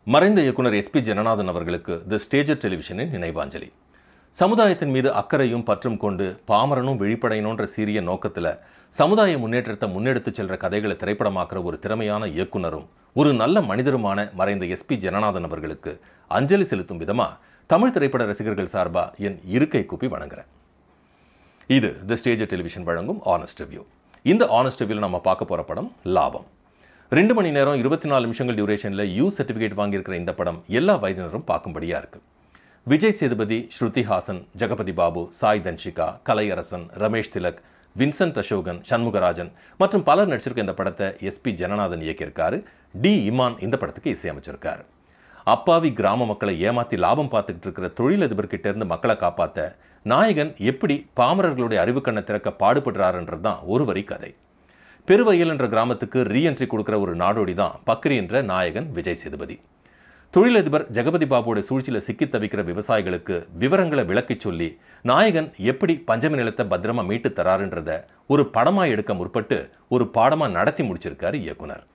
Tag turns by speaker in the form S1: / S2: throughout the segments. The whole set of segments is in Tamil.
S1: மறைந்த இயக்குனர் எஸ்பி ஜனநாதன் அவர்களுக்கு தி ஸ்டேஜர் டெலிவிஷனின் நினைவாஞ்சலி சமுதாயத்தின் மீது அக்கறையும் பற்றும் கொண்டு பாமரனும் விழிப்படையணுன்ற சீரிய நோக்கத்தில் சமுதாய முன்னேற்றத்தை முன்னெடுத்துச் செல்ற கதைகளை திரைப்படமாக்குற ஒரு திறமையான இயக்குனரும் ஒரு நல்ல மனிதருமான மறைந்த எஸ்பி ஜனநாதன் அவர்களுக்கு அஞ்சலி செலுத்தும் விதமா தமிழ் திரைப்பட ரசிகர்கள் சார்பா என் இருக்கை கூப்பி வணங்குறேன் இது தி ஸ்டேஜ் டெலிவிஷன் வழங்கும் ஆனஸ்ட் ரிவ்யூ இந்த ஆனஸ்ட் ரிவ்யூவில் நம்ம பார்க்க போகிற படம் லாபம் ரெண்டு மணி நேரம் இருபத்தி நாலு நிமிஷங்கள் டியூரேஷனில் யூ சர்டிஃபிகேட் வாங்கியிருக்கிற இந்த படம் எல்லா வயதினரும் பார்க்கும்படியாக இருக்கு விஜய் சேதுபதி ஸ்ருதி ஹாசன் ஜெகபதி பாபு சாய் தன்ஷிகா கலையரசன் ரமேஷ் திலக் வின்சென்ட் அசோகன் சண்முகராஜன் மற்றும் பலர் நடிச்சிருக்க இந்த படத்தை எஸ்பி ஜனநாதன் இயக்கியிருக்காரு டி இமான் இந்த படத்துக்கு இசையமைச்சிருக்காரு அப்பாவி கிராம மக்களை ஏமாத்தி லாபம் பார்த்துக்கிட்டு இருக்கிற தொழிலதிபர்கிட்ட இருந்து மக்களை காப்பாத்த நாயகன் எப்படி பாமரர்களுடைய அறிவுக்கண்ணை திறக்க பாடுபடுறாருன்றது தான் ஒரு வரி கதை பெருவயல் என்ற கிராமத்துக்கு ரீஎன்ட்ரி கொடுக்குற ஒரு நாடோடி தான் பக்ரி என்ற நாயகன் விஜய் சேதுபதி தொழிலதிபர் ஜெகபதி பாபுவோட சூழ்ச்சியில் சிக்கி தவிக்கிற விவசாயிகளுக்கு விவரங்களை விளக்கிச் சொல்லி நாயகன் எப்படி பஞ்சமி நிலத்தை பத்திரமா மீட்டு தராருன்றத ஒரு படமா எடுக்க முற்பட்டு ஒரு பாடமா நடத்தி முடிச்சிருக்காரு இயக்குனர்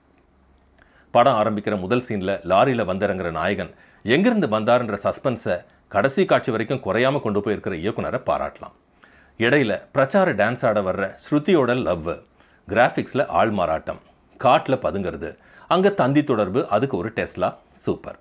S1: படம் ஆரம்பிக்கிற முதல் சீன்ல லாரியில வந்திறங்குற நாயகன் எங்கிருந்து வந்தாருன்ற சஸ்பென்ஸை கடைசி காட்சி வரைக்கும் குறையாம கொண்டு போயிருக்கிற இயக்குனரை பாராட்டலாம் இடையில பிரச்சார டான்ஸ் ஆட வர்ற ஸ்ருதியோட லவ் கிராஃபிக்ஸில் ஆள் மாறாட்டம் காட்டில் பதுங்கிறது அங்கே தந்தி தொடர்பு அதுக்கு ஒரு Tesla super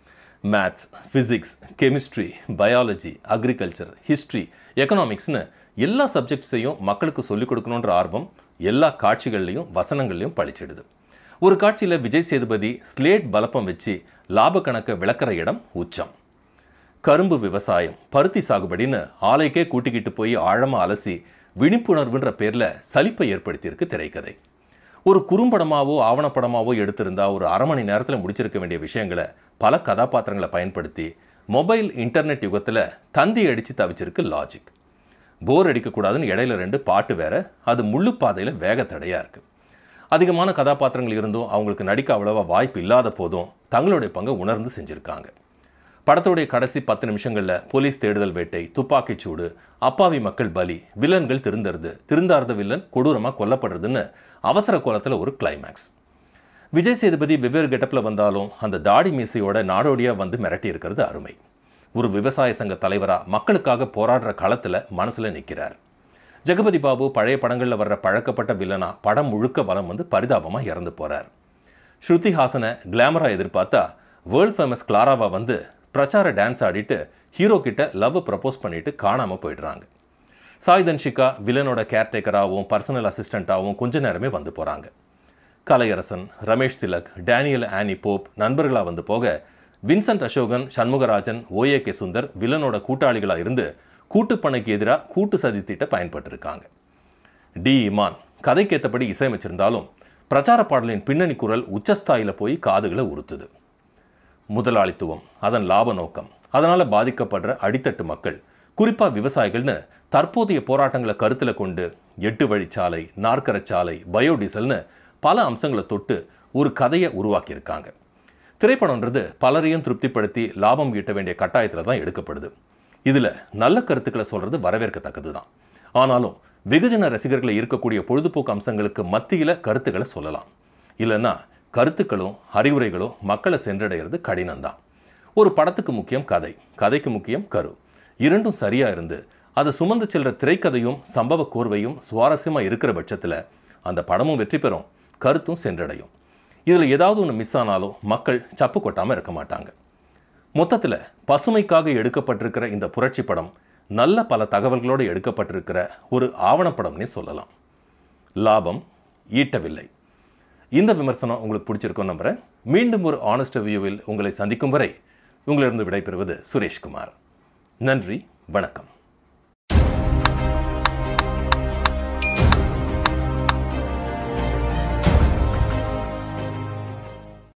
S1: maths physics chemistry biology agriculture history எக்கனாமிக்ஸ்னு எல்லா சப்ஜெக்ட்ஸையும் மக்களுக்கு சொல்லிக் கொடுக்கணுன்ற ஆர்வம் எல்லா காட்சிகள்லையும் வசனங்கள்லையும் பழிச்சிடுது ஒரு காட்சியில் விஜய் சேதுபதி ஸ்லேட் பலப்பம் வச்சு லாப கணக்கை விளக்குற இடம் உச்சம் கரும்பு விவசாயம் பருத்தி சாகுபடின்னு ஆலைக்கே கூட்டிக்கிட்டு போய் ஆழமா அலசி விழிப்புணர்வுன்ற பேர்ல சலிப்பை ஏற்படுத்தியிருக்கு திரைக்கதை ஒரு குறும்படமாவோ ஆவணப்படமாவோ எடுத்திருந்தா ஒரு அரை மணி நேரத்தில் முடிச்சிருக்க வேண்டிய விஷயங்களை பல கதாபாத்திரங்களை பயன்படுத்தி மொபைல் இன்டர்நெட் யுகத்தில் தந்தி அடித்து தவிச்சிருக்கு லாஜிக் போர் அடிக்கக்கூடாதுன்னு இடையில ரெண்டு பாட்டு வேற அது முள்ளு பாதையில் வேக தடையாக இருக்கு அதிகமான கதாபாத்திரங்கள் இருந்தும் அவங்களுக்கு நடிக்க அவ்வளவா வாய்ப்பு இல்லாத போதும் தங்களுடைய பங்கை உணர்ந்து செஞ்சுருக்காங்க படத்துடைய கடைசி பத்து நிமிஷங்களில் போலீஸ் தேடுதல் வேட்டை துப்பாக்கிச் சூடு அப்பாவி மக்கள் பலி வில்லன்கள் திருந்தறது திருந்தார்ந்த வில்லன் கொடூரமாக கொல்லப்படுறதுன்னு அவசர கோலத்தில் ஒரு கிளைமேக்ஸ் விஜய் சேதுபதி வெவ்வேறு கெட்டப்பில் வந்தாலும் அந்த தாடி மீசையோட நாடோடியாக வந்து மிரட்டி இருக்கிறது அருமை ஒரு விவசாய சங்க தலைவராக மக்களுக்காக போராடுற களத்தில் மனசில் நிற்கிறார் ஜெகபதி பாபு பழைய படங்களில் வர்ற பழக்கப்பட்ட வில்லனா படம் முழுக்க வலம் வந்து பரிதாபமாக இறந்து போகிறார் ஸ்ருதி ஹாசனை கிளாமராக எதிர்பார்த்தா வேர்ல்ட் ஃபேமஸ் கிளாராவா வந்து பிரச்சார டான்ஸ் ஆடிட்டு ஹீரோ கிட்ட லவ் ப்ரப்போஸ் பண்ணிட்டு காணாமல் போயிடுறாங்க சாய் தன்ஷிகா வில்லனோட கேர்டேக்கராகவும் பர்சனல் அசிஸ்டண்ட்டாகவும் கொஞ்ச நேரமே வந்து போகிறாங்க கலையரசன் ரமேஷ் திலக் டேனியல் ஆனி போப் நண்பர்களாக வந்து போக வின்சென்ட் அசோகன் சண்முகராஜன் ஓஏ கே சுந்தர் வில்லனோட கூட்டாளிகளாக இருந்து கூட்டுப்பணைக்கு எதிராக கூட்டு சதித்திட்ட பயன்பட்டிருக்காங்க டி இமான் கதைக்கேற்றபடி இசையமைச்சிருந்தாலும் பிரச்சார பாடலின் பின்னணி குரல் உச்சஸ்தாயில் போய் காதுகளை உறுத்துது முதலாளித்துவம் அதன் லாப நோக்கம் அதனால் பாதிக்கப்படுற அடித்தட்டு மக்கள் குறிப்பாக விவசாயிகள்னு தற்போதைய போராட்டங்களை கருத்தில் கொண்டு எட்டு வழிச்சாலை நாற்கரச்சாலை பயோடீசல்னு பல அம்சங்களை தொட்டு ஒரு கதையை உருவாக்கியிருக்காங்க திரைப்படம்ன்றது பலரையும் திருப்திப்படுத்தி லாபம் ஈட்ட வேண்டிய கட்டாயத்தில் தான் எடுக்கப்படுது இதில் நல்ல கருத்துக்களை சொல்கிறது வரவேற்கத்தக்கது தான் ஆனாலும் வெகுஜன ரசிகர்களை இருக்கக்கூடிய பொழுதுபோக்கு அம்சங்களுக்கு மத்தியில் கருத்துக்களை சொல்லலாம் இல்லைன்னா கருத்துக்களும் அறிவுரைகளும் மக்களை சென்றடைகிறது கடினம்தான் ஒரு படத்துக்கு முக்கியம் கதை கதைக்கு முக்கியம் கரு இரண்டும் சரியா இருந்து அதை சுமந்து செல்ற திரைக்கதையும் சம்பவ கோர்வையும் சுவாரஸ்யமா இருக்கிற பட்சத்தில் அந்த படமும் வெற்றி பெறும் கருத்தும் சென்றடையும் இதில் ஏதாவது ஒன்று மிஸ் ஆனாலும் மக்கள் சப்பு கொட்டாமல் இருக்க மாட்டாங்க மொத்தத்தில் பசுமைக்காக எடுக்கப்பட்டிருக்கிற இந்த புரட்சி படம் நல்ல பல தகவல்களோடு எடுக்கப்பட்டிருக்கிற ஒரு ஆவணப்படம்னே சொல்லலாம் லாபம் ஈட்டவில்லை இந்த விமர்சனம் உங்களுக்கு பிடிச்சிருக்கும் நம்புறேன் மீண்டும் ஒரு ஆனஸ்ட் வியூவில் உங்களை சந்திக்கும் வரை உங்களிடம் விடைபெறுவது சுரேஷ்குமார் நன்றி வணக்கம்